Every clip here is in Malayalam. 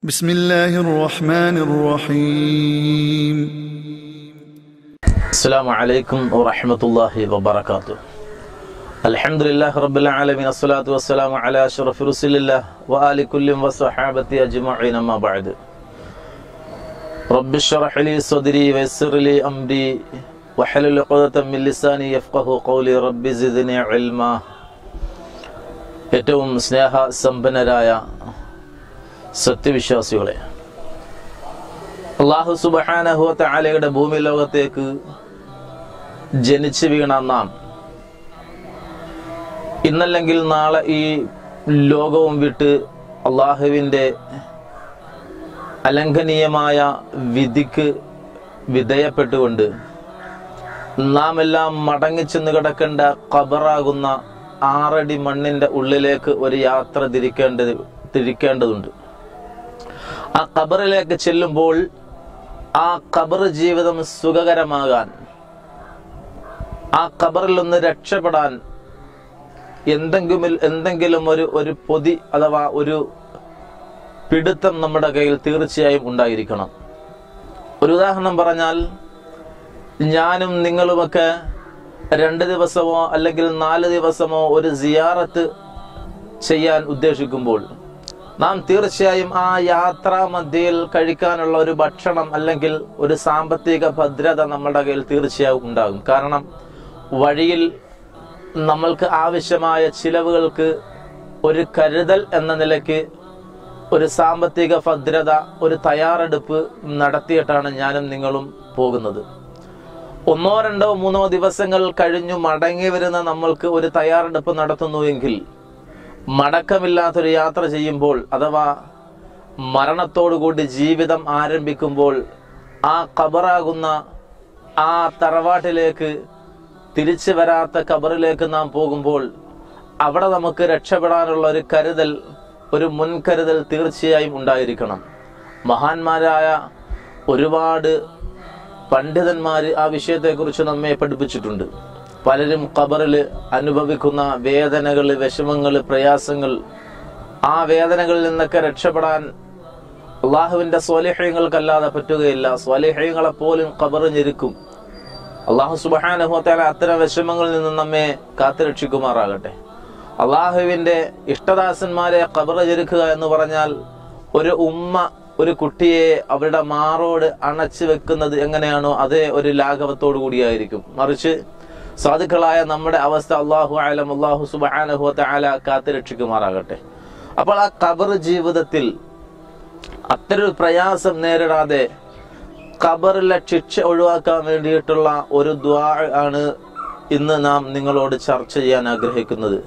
بسم الله الرحمن الرحيم السلام عليكم ورحمة الله وبركاته الحمد لله رب العالمين الصلاة والسلام على أشرف رسول الله وآل كل وصحابة أجمعين ما بعد رب اشرح لي صدري ويسر لي أمري وحلل عقدة من لساني يفقه قولي رب زدني علما ഏറ്റവും സ്നേഹ സമ്പന്നരായ സത്യവിശ്വാസികളെ അള്ളാഹു സുബഹാനഹുവത്തെ ആലയുടെ ഭൂമി ലോകത്തേക്ക് ജനിച്ചു വീണ നാം ഇന്നല്ലെങ്കിൽ നാളെ ഈ ലോകവും വിട്ട് അള്ളാഹുവിൻ്റെ അലംഘനീയമായ വിധിക്ക് വിധേയപ്പെട്ടുകൊണ്ട് നാം എല്ലാം മടങ്ങിച്ചെന്ന് കിടക്കേണ്ട കബറാകുന്ന ആറടി മണ്ണിന്റെ ഉള്ളിലേക്ക് ഒരു യാത്ര തിരിക്കേണ്ടത് തിരിക്കേണ്ടതുണ്ട് ആ ഖബറിലേക്ക് ചെല്ലുമ്പോൾ ആ ഖബർ ജീവിതം സുഖകരമാകാൻ ആ ഖബറിൽ നിന്ന് രക്ഷപ്പെടാൻ എന്തെങ്കിലും എന്തെങ്കിലും ഒരു ഒരു പൊതി അഥവാ ഒരു പിടുത്തം നമ്മുടെ കയ്യിൽ തീർച്ചയായും ഉണ്ടായിരിക്കണം ഒരു ഉദാഹരണം പറഞ്ഞാൽ ഞാനും നിങ്ങളുമൊക്കെ രണ്ട് ദിവസമോ അല്ലെങ്കിൽ നാല് ദിവസമോ ഒരു സിയാറത്ത് ചെയ്യാൻ ഉദ്ദേശിക്കുമ്പോൾ നാം തീർച്ചയായും ആ യാത്രാ മധ്യയിൽ കഴിക്കാനുള്ള ഒരു ഭക്ഷണം അല്ലെങ്കിൽ ഒരു സാമ്പത്തിക ഭദ്രത നമ്മുടെ കയ്യിൽ തീർച്ചയായും ഉണ്ടാകും കാരണം വഴിയിൽ നമ്മൾക്ക് ആവശ്യമായ ചിലവുകൾക്ക് ഒരു കരുതൽ എന്ന നിലയ്ക്ക് ഒരു സാമ്പത്തിക ഭദ്രത ഒരു തയ്യാറെടുപ്പ് നടത്തിയിട്ടാണ് ഞാനും നിങ്ങളും പോകുന്നത് ഒന്നോ രണ്ടോ മൂന്നോ ദിവസങ്ങൾ കഴിഞ്ഞു മടങ്ങി വരുന്ന നമ്മൾക്ക് ഒരു തയ്യാറെടുപ്പ് നടത്തുന്നുവെങ്കിൽ മടക്കമില്ലാത്തൊരു യാത്ര ചെയ്യുമ്പോൾ അഥവാ മരണത്തോടുകൂടി ജീവിതം ആരംഭിക്കുമ്പോൾ ആ കബറാകുന്ന ആ തറവാട്ടിലേക്ക് തിരിച്ചു വരാത്ത കബറിലേക്ക് നാം പോകുമ്പോൾ അവിടെ നമുക്ക് രക്ഷപ്പെടാനുള്ള ഒരു കരുതൽ ഒരു മുൻകരുതൽ തീർച്ചയായും ഉണ്ടായിരിക്കണം മഹാന്മാരായ ഒരുപാട് പണ്ഡിതന്മാര് ആ വിഷയത്തെക്കുറിച്ച് നമ്മെ പഠിപ്പിച്ചിട്ടുണ്ട് പലരും ഖബറിൽ അനുഭവിക്കുന്ന വേദനകൾ വിഷമങ്ങൾ പ്രയാസങ്ങൾ ആ വേദനകളിൽ നിന്നൊക്കെ രക്ഷപ്പെടാൻ അള്ളാഹുവിന്റെ സ്വാലിഹ്യങ്ങൾക്കല്ലാതെ പറ്റുകയില്ല സ്വാലിഹ്യങ്ങളെ പോലും ഖബർ ഞെരുക്കും അള്ളാഹു സുബാനുഭവത്താല അത്തരം വിഷമങ്ങളിൽ നിന്ന് നമ്മെ കാത്തുരക്ഷിക്കുമാറാകട്ടെ അള്ളാഹുവിന്റെ ഇഷ്ടദാസന്മാരെ ഖബർ ഞെരുക്കുക എന്ന് പറഞ്ഞാൽ ഒരു ഉമ്മ ഒരു കുട്ടിയെ അവരുടെ മാറോട് അണച്ചു വെക്കുന്നത് എങ്ങനെയാണോ അതേ ഒരു ലാഘവത്തോടു കൂടിയായിരിക്കും മറിച്ച് സാധുക്കളായ നമ്മുടെ അവസ്ഥ അള്ളാഹു ആലം അള്ളാഹു സുബാനഹുവത്തെ ആല കാത്തു രക്ഷിക്കുമാറാകട്ടെ അപ്പോൾ ആ ഖബർ ജീവിതത്തിൽ അത്തരൊരു പ്രയാസം നേരിടാതെ ഖബറിലെ ശിക്ഷ ഒഴിവാക്കാൻ വേണ്ടിയിട്ടുള്ള ഒരു ദ്വാ ആണ് ഇന്ന് നാം നിങ്ങളോട് ചർച്ച ചെയ്യാൻ ആഗ്രഹിക്കുന്നത്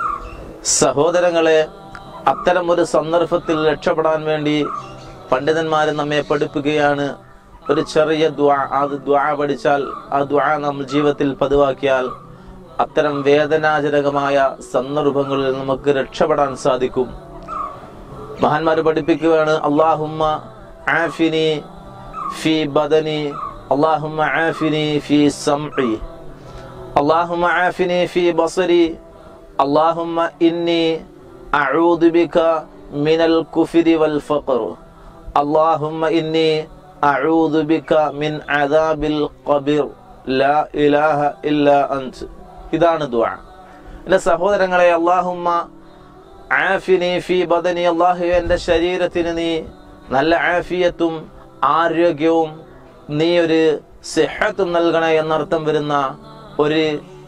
സഹോദരങ്ങളെ അത്തരം ഒരു സന്ദർഭത്തിൽ രക്ഷപ്പെടാൻ വേണ്ടി പണ്ഡിതന്മാർ നമ്മെ പഠിപ്പിക്കുകയാണ് ഒരു ചെറിയ ദ്വാ ആ ദ്വാ പഠിച്ചാൽ ആ ദ്വാ നമ്മൾ ജീവിതത്തിൽ പതിവാക്കിയാൽ അത്തരം വേദനാജനകമായ സന്ദർഭങ്ങളിൽ നമുക്ക് രക്ഷപ്പെടാൻ സാധിക്കും മഹാന്മാർ പഠിപ്പിക്കുകയാണ് അള്ളാഹുമ്മ ആഫിനി ഫി ബദനി അള്ളാഹുമ്മ ആഫിനി ഫി സംഇ അള്ളാഹുമ്മ ആഫിനി ഫി ബസരി അള്ളാഹുമ്മ ഇന്നി അഊദു ബിക മിനൽ കുഫരി വൽ ഫഖർ اللهم إني أعوذ بك من عذاب القبر لا إله إلا أنت ഇതാണ് ദുആ എൻ്റെ സഹോദരങ്ങളെ അള്ളാഹുമ്മ ആഫിനി ഫി ബദനി അള്ളാഹു എൻ്റെ ശരീരത്തിന് നീ നല്ല ആഫിയത്തും ആരോഗ്യവും നീ ഒരു സിഹത്തും നൽകണേ എന്നർത്ഥം വരുന്ന ഒരു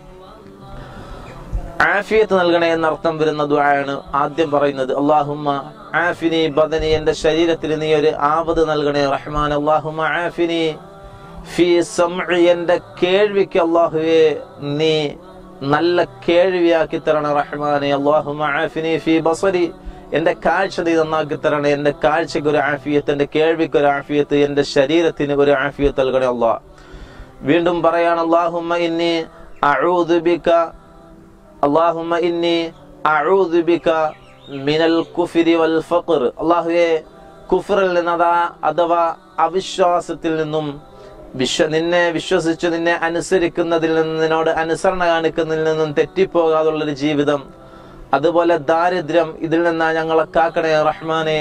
ആഫിയത്ത് നൽകണേ എന്നർത്ഥം വരുന്ന ദുആയാണ് ആദ്യം പറയുന്നത് അള്ളാഹുമ്മ ആഫിനി ബദനി എന്റെ ശരീരത്തിന് നീ ഒരു ആവത് നൽകണേ റഹ്മാൻ അള്ളാഹുമ്മ ആഫിനി ഫി സംഇ എന്റെ കേൾവിക്ക് അള്ളാഹുവെ നീ നല്ല കേൾവിയാക്കി തരണേ റഹ്മാനെ അള്ളാഹുമ്മ ആഫിനി ഫി ബസരി എന്റെ കാഴ്ച നീ നന്നാക്കി തരണേ എന്റെ കാഴ്ചക്ക് ഒരു ആഫിയത്ത് എന്റെ കേൾവിക്ക് ഒരു ആഫിയത്ത് എന്റെ ശരീരത്തിന് ഒരു ആഫിയത്ത് നൽകണേ അള്ളാഹ് വീണ്ടും പറയാണ് അള്ളാഹുമ്മ ഇന്നി അഊദു ബിക അള്ളാഹുമ്മ ഇന്നി അഊദു ബിക മിനൽ കുഫിരി വൽ ഫഖർ അള്ളാഹുവെ കുഫറിൽ നിന്നതാ അഥവാ അവിശ്വാസത്തിൽ നിന്നും വിശ്വ നിന്നെ വിശ്വസിച്ച് നിന്നെ അനുസരിക്കുന്നതിൽ നിന്ന് നിന്നോട് അനുസരണ കാണിക്കുന്നതിൽ നിന്നും തെറ്റിപ്പോകാതുള്ളൊരു ജീവിതം അതുപോലെ ദാരിദ്ര്യം ഇതിൽ നിന്ന് ഞങ്ങളെ കാക്കണേ റഹ്മാനെ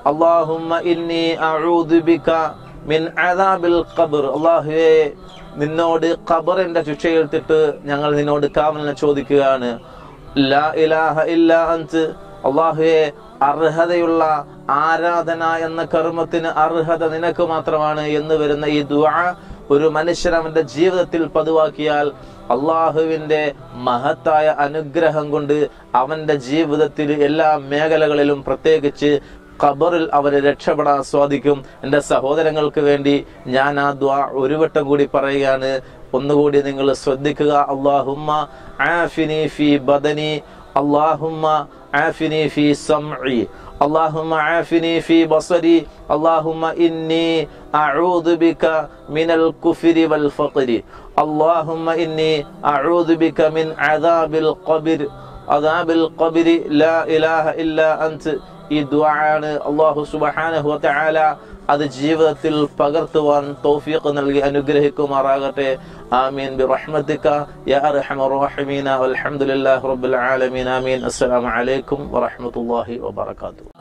അള്ളാഹുമ്മ ഇന്നി അഊദു ബിക മിൻ അദാബിൽ ഖബർ അള്ളാഹുവേ നിന്നോട് ഖബറിന്റെ ശിക്ഷയിൽത്തിട്ട് ഞങ്ങൾ നിന്നോട് കാവലിനെ ചോദിക്കുകയാണ് ലാ ഇലാഹ ഇല്ല അൻത് അള്ളാഹുവെ അർഹതയുള്ള ആരാധന എന്ന കർമ്മത്തിന് അർഹത നിനക്ക് മാത്രമാണ് എന്ന് വരുന്ന ഈ ദുആ ഒരു മനുഷ്യൻ അവന്റെ ജീവിതത്തിൽ പതിവാക്കിയാൽ അള്ളാഹുവിന്റെ മഹത്തായ അനുഗ്രഹം കൊണ്ട് അവന്റെ ജീവിതത്തിൽ എല്ലാ മേഖലകളിലും പ്രത്യേകിച്ച് ഖബറിൽ അവന് രക്ഷപ്പെടാൻ സാധിക്കും എൻ്റെ സഹോദരങ്ങൾക്ക് വേണ്ടി ഞാൻ ആ ദ്വാ ഒരു വട്ടം കൂടി പറയുകയാണ് ഒന്നുകൂടി നിങ്ങൾ ശ്രദ്ധിക്കുക അള്ളാഹുമ്മ ആഫിനി ഫി ബദനി അള്ളാഹുമ്മ ആഫിനി ഫി സംഇ اللهم عافني في بصري اللهم إني أعوذ بك من الكفر والفقر اللهم إني أعوذ بك من عذاب القبر عذاب القبر لا إله إلا أنت ഈ ദുആണ് അള്ളാഹു സുബ്ഹാനഹു വതആല അത് ജീവിതത്തിൽ പകർത്തുവാൻ തൗഫീഖ് നൽകി അനുഗ്രഹിക്കുമാറാകട്ടെ ആമീൻ ബിറഹ്മതിക യാ അർഹമർ റഹീമീന വൽഹംദുലില്ലാഹി റബ്ബിൽ ആലമീൻ ആമീൻ അസ്സലാമു അലൈക്കും വറഹ്മത്തുള്ളാഹി വബറകാതുഹു